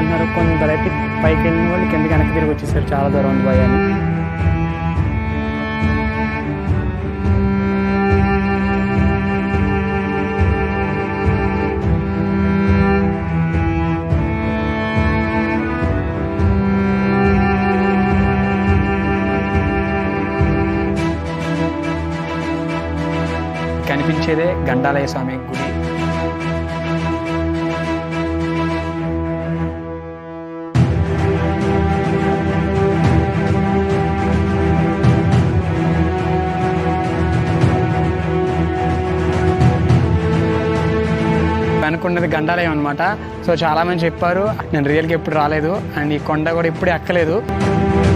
అంటున్నారు కొందరైతే పైకి వెళ్ళిన వాళ్ళు కిందకి వెనక్కి తిరిగి వచ్చేసారు చాలా దూరం ఉంది భయ అని కనిపించేదే గండాలయ స్వామి గుడి అనుకున్నది గండాలయం అనమాట సో చాలా మంది చెప్పారు నేను రియల్గా ఎప్పుడు రాలేదు అండ్ ఈ కొండ కూడా ఎప్పుడు ఎక్కలేదు